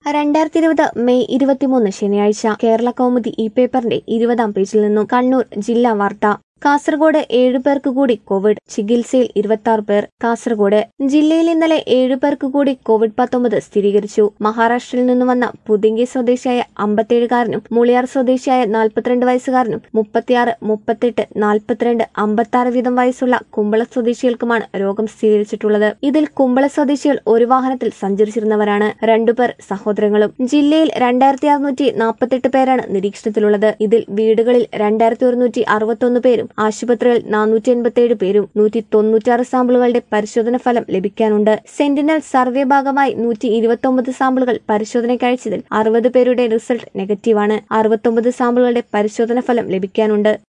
രണ്ടായിരത്തി ഇരുപത് മെയ് ഇരുപത്തിമൂന്ന് ശനിയാഴ്ച കേരള കൗമുദി ഈ പേപ്പറിന്റെ ഇരുപതാം പേജിൽ നിന്നും കണ്ണൂർ ജില്ലാ വാർത്ത കാസർഗോഡ് ഏഴു പേർക്ക് കൂടി കോവിഡ് ചികിത്സയിൽ ഇരുപത്തി ആറ് പേർ കാസർഗോഡ് ജില്ലയിൽ ഇന്നലെ ഏഴു പേർക്ക് കൂടി കോവിഡ് പത്തൊമ്പത് സ്ഥിരീകരിച്ചു മഹാരാഷ്ട്രയിൽ നിന്ന് വന്ന പുതിങ്കി സ്വദേശിയായ അമ്പത്തിയേഴുകാരനും മുളിയാർ സ്വദേശിയായ നാൽപ്പത്തിരണ്ട് വയസ്സുകാരനും മുപ്പത്തിയാറ് മുപ്പത്തെട്ട് നാൽപ്പത്തിരണ്ട് അമ്പത്തി വീതം വയസ്സുള്ള കുമ്പള സ്വദേശികൾക്കുമാണ് രോഗം സ്ഥിരീകരിച്ചിട്ടുള്ളത് ഇതിൽ കുമ്പള സ്വദേശികൾ ഒരു വാഹനത്തിൽ സഞ്ചരിച്ചിരുന്നവരാണ് രണ്ടുപേർ സഹോദരങ്ങളും ജില്ലയിൽ രണ്ടായിരത്തി അറുന്നൂറ്റി നാൽപ്പത്തെട്ട് പേരാണ് നിരീക്ഷണത്തിലുള്ളത് ഇതിൽ വീടുകളിൽ രണ്ടായിരത്തി ഒരുന്നൂറ്റി അറുപത്തൊന്ന് പേരും ആശുപത്രികളിൽ നാനൂറ്റി എൺപത്തിയേഴ് പേരും നൂറ്റി തൊണ്ണൂറ്റാറ് സാമ്പിളുകളുടെ പരിശോധന ഫലം ലഭിക്കാനുണ്ട് സെന്റിനൽ സർവേ ഭാഗമായി നൂറ്റി ഇരുപത്തൊമ്പത് സാമ്പിളുകൾ പരിശോധനയ്ക്ക് അയച്ചതിൽ അറുപത് പേരുടെ റിസൾട്ട് നെഗറ്റീവാണ് അറുപത്തൊമ്പത് സാമ്പിളുകളുടെ പരിശോധന ഫലം ലഭിക്കാനുണ്ട്